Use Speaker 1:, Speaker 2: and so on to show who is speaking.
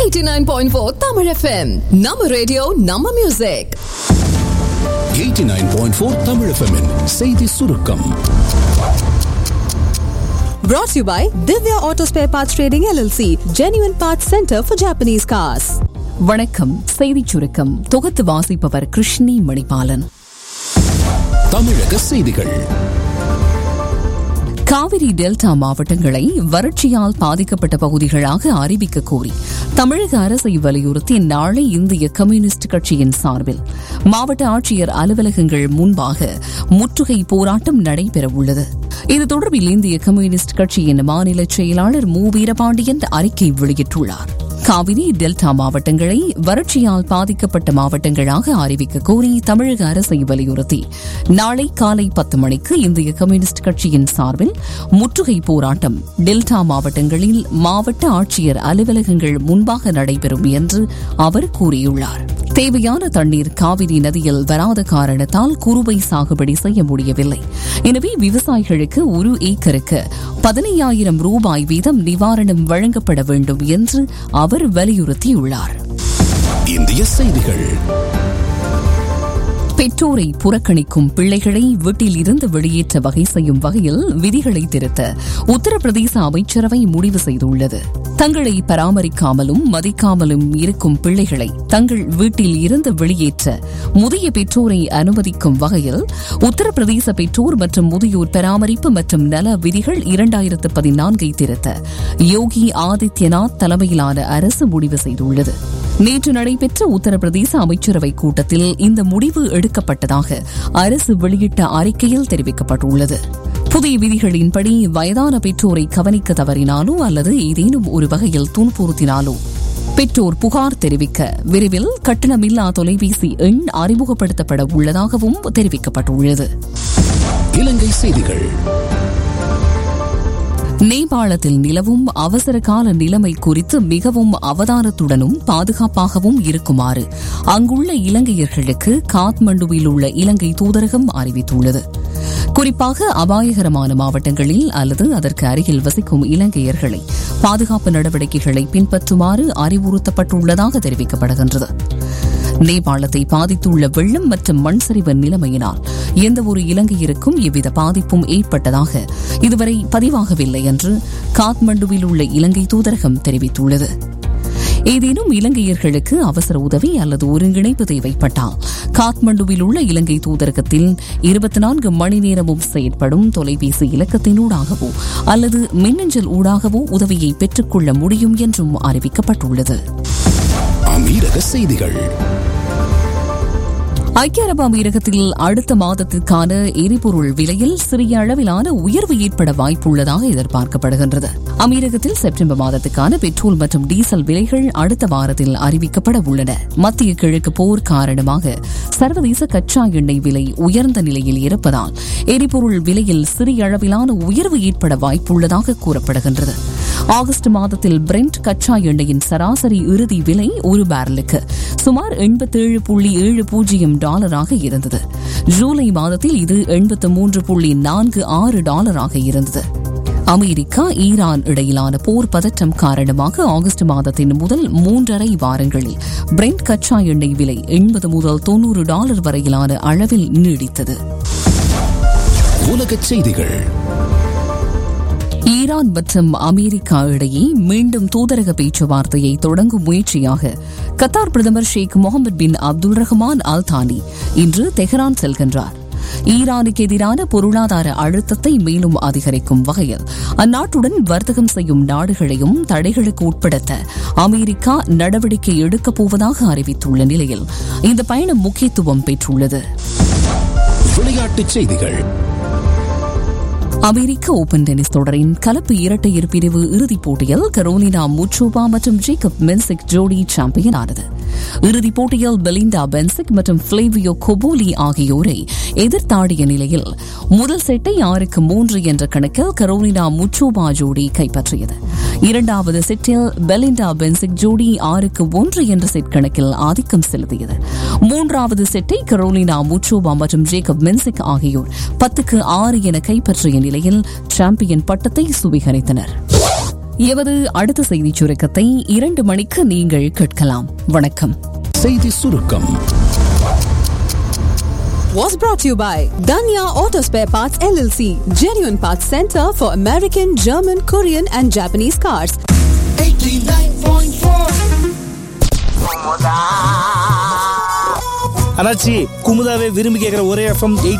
Speaker 1: 89.4 Tamil FM. நம்ம radio நம்ம music
Speaker 2: 89.4 Tamil FM -இன் செய்தி சுருக்கம்
Speaker 3: Brought to you by Divya Auto Spare Parts Trading LLC, Genuine Parts Center for Japanese Cars.
Speaker 4: வணக்கம் செய்திச் சுருக்கம் தொகுத்து வாசிப்பவர் கிருஷ்ணி மணிபாலன்
Speaker 2: தமிழக செய்திகள்
Speaker 4: காவிரி டெல்டா மாவட்டங்களை வறட்சியால் பாதிக்கப்பட்ட பகுதிகளாக அறிவிக்க கோரி தமிழக அரசை வலியுறுத்தி நாளை இந்திய கம்யூனிஸ்ட் கட்சியின் சார்பில் மாவட்ட ஆட்சியர் அலுவலகங்கள் முன்பாக முற்றுகை போராட்டம் நடைபெறவுள்ளது இது தொடர்பில் இந்திய கம்யூனிஸ்ட் கட்சியின் மாநில செயலாளர் மு வீரபாண்டியன் அறிக்கை வெளியிட்டுள்ளார் காவிரி டெல்டா மாவட்டங்களை வறட்சியால் பாதிக்கப்பட்ட மாவட்டங்களாக அறிவிக்க கோரி தமிழக அரசை வலியுறுத்தி நாளை காலை பத்து மணிக்கு இந்திய கம்யூனிஸ்ட் கட்சியின் சார்பில் முற்றுகை போராட்டம் டெல்டா மாவட்டங்களில் மாவட்ட ஆட்சியர் அலுவலகங்கள் முன்பாக நடைபெறும் என்று அவர் கூறியுள்ளார் தேவையான தண்ணீர் காவிரி நதியில் வராத காரணத்தால் குறுவை சாகுபடி செய்ய முடியவில்லை எனவே விவசாயிகளுக்கு ஒரு ஏக்கருக்கு பதினையாயிரம் ரூபாய் வீதம் நிவாரணம் வழங்கப்பட வேண்டும் என்று அவர் வலியுறுத்தியுள்ளார்
Speaker 2: இந்திய செய்திகள்
Speaker 4: பெற்றோரை புறக்கணிக்கும் பிள்ளைகளை வீட்டில் இருந்து வெளியேற்ற வகை செய்யும் வகையில் விதிகளை திருத்த உத்தரப்பிரதேச அமைச்சரவை முடிவு செய்துள்ளது தங்களை பராமரிக்காமலும் மதிக்காமலும் இருக்கும் பிள்ளைகளை தங்கள் வீட்டில் இருந்து வெளியேற்ற முதிய பெற்றோரை அனுமதிக்கும் வகையில் உத்தரப்பிரதேச பெற்றோர் மற்றும் முதியோர் பராமரிப்பு மற்றும் நல விதிகள் இரண்டாயிரத்து பதினான்கை திருத்த யோகி ஆதித்யநாத் தலைமையிலான அரசு முடிவு செய்துள்ளது நேற்று நடைபெற்ற உத்தரப்பிரதேச அமைச்சரவை கூட்டத்தில் இந்த முடிவு எடுக்கப்பட்டதாக அரசு வெளியிட்ட அறிக்கையில் தெரிவிக்கப்பட்டுள்ளது புதிய விதிகளின்படி வயதான பெற்றோரை கவனிக்க தவறினாலோ அல்லது ஏதேனும் ஒரு வகையில் துன்புறுத்தினாலோ பெற்றோர் புகார் தெரிவிக்க விரைவில் கட்டணமில்லா தொலைபேசி எண் அறிமுகப்படுத்தப்பட உள்ளதாகவும் தெரிவிக்கப்பட்டுள்ளது
Speaker 2: இலங்கை செய்திகள்
Speaker 4: நேபாளத்தில் நிலவும் அவசர கால நிலைமை குறித்து மிகவும் அவதானத்துடனும் பாதுகாப்பாகவும் இருக்குமாறு அங்குள்ள இலங்கையர்களுக்கு காத்மண்டுவில் உள்ள இலங்கை தூதரகம் அறிவித்துள்ளது குறிப்பாக அபாயகரமான மாவட்டங்களில் அல்லது அதற்கு அருகில் வசிக்கும் இலங்கையர்களை பாதுகாப்பு நடவடிக்கைகளை பின்பற்றுமாறு அறிவுறுத்தப்பட்டுள்ளதாக தெரிவிக்கப்படுகின்றது நேபாளத்தை பாதித்துள்ள வெள்ளம் மற்றும் மண் சரிவு நிலைமையினால் எந்தவொரு இலங்கையருக்கும் எவ்வித பாதிப்பும் ஏற்பட்டதாக இதுவரை பதிவாகவில்லை என்று காத்மண்டுவில் உள்ள இலங்கை தூதரகம் தெரிவித்துள்ளது ஏதேனும் இலங்கையர்களுக்கு அவசர உதவி அல்லது ஒருங்கிணைப்பு தேவைப்பட்டால் காத்மண்டுவில் உள்ள இலங்கை தூதரகத்தில் இருபத்தி நான்கு மணி நேரமும் செயற்படும் தொலைபேசி இலக்கத்தினூடாகவோ அல்லது மின்னஞ்சல் ஊடாகவோ உதவியை பெற்றுக்கொள்ள முடியும் என்றும் அறிவிக்கப்பட்டுள்ளது
Speaker 2: அமீரக செய்திகள்
Speaker 4: ஐக்கிய அரபு அமீரகத்தில் அடுத்த மாதத்திற்கான எரிபொருள் விலையில் சிறிய அளவிலான உயர்வு ஏற்பட வாய்ப்புள்ளதாக எதிர்பார்க்கப்படுகின்றது அமீரகத்தில் செப்டம்பர் மாதத்துக்கான பெட்ரோல் மற்றும் டீசல் விலைகள் அடுத்த வாரத்தில் அறிவிக்கப்பட உள்ளன மத்திய கிழக்கு போர் காரணமாக சர்வதேச கச்சா எண்ணெய் விலை உயர்ந்த நிலையில் இருப்பதால் எரிபொருள் விலையில் சிறிய அளவிலான உயர்வு ஏற்பட வாய்ப்புள்ளதாக கூறப்படுகின்றது ஆகஸ்ட் மாதத்தில் பிரெண்ட் கச்சா எண்ணெயின் சராசரி இறுதி விலை ஒரு பேரலுக்கு சுமார் எண்பத்தேழு புள்ளி ஏழு பூஜ்ஜியம் டாலராக இருந்தது ஜூலை மாதத்தில் இது எண்பத்து மூன்று புள்ளி நான்கு ஆறு டாலராக இருந்தது அமெரிக்கா ஈரான் இடையிலான போர் பதற்றம் காரணமாக ஆகஸ்ட் மாதத்தின் முதல் மூன்றரை வாரங்களில் பிரெண்ட் கச்சா எண்ணெய் விலை எண்பது முதல் தொன்னூறு டாலர் வரையிலான அளவில் நீடித்தது
Speaker 2: உலகச் செய்திகள்
Speaker 4: ஈரான் மற்றும் அமெரிக்கா இடையே மீண்டும் தூதரக பேச்சுவார்த்தையை தொடங்கும் முயற்சியாக கத்தார் பிரதமர் ஷேக் முகமது பின் அப்துல் ரஹ்மான் அல் தானி இன்று தெஹ்ரான் செல்கின்றார் ஈரானுக்கு எதிரான பொருளாதார அழுத்தத்தை மேலும் அதிகரிக்கும் வகையில் அந்நாட்டுடன் வர்த்தகம் செய்யும் நாடுகளையும் தடைகளுக்கு உட்படுத்த அமெரிக்கா நடவடிக்கை எடுக்கப் போவதாக அறிவித்துள்ள நிலையில் இந்த பயணம் முக்கியத்துவம் பெற்றுள்ளது
Speaker 2: விளையாட்டுச் செய்திகள்
Speaker 4: அமெரிக்க ஓபன் டென்னிஸ் தொடரின் கலப்பு இரட்டையர் பிரிவு இறுதிப் போட்டியில் கரோலினா முச்சோபா மற்றும் ஜேக்கப் மென்சிக் ஜோடி சாம்பியன் ஆனது இறுதிப் போட்டியில் பெலிண்டா பென்சிக் மற்றும் பிளேவியோ கொபோலி ஆகியோரை எதிர்த்தாடிய நிலையில் முதல் செட்டை ஆறுக்கு மூன்று என்ற கணக்கில் கரோலினா முச்சோபா ஜோடி கைப்பற்றியது இரண்டாவது செட்டில் பெலிண்டா பென்சிக் ஜோடி ஆறுக்கு ஒன்று என்ற செட் கணக்கில் ஆதிக்கம் செலுத்தியது மூன்றாவது செட்டை கரோலினா முச்சோபா மற்றும் ஜேக்கப் மென்சிக் ஆகியோர் பத்துக்கு ஆறு என கைப்பற்றிய நிலையில் சாம்பியன் பட்டத்தை சுவீகரித்தனர் எமது அடுத்த செய்திச் சுருக்கத்தை இரண்டு மணிக்கு நீங்கள் கேட்கலாம் வணக்கம்
Speaker 2: செய்தி சுருக்கம்
Speaker 3: Was brought to you by Danya Auto Spare Parts LLC, genuine parts center for American, German, Korean, and Japanese cars.
Speaker 5: அண்ணாச்சி குமுதாவே விரும்பி கேட்குற ஒரே எஃப்எம்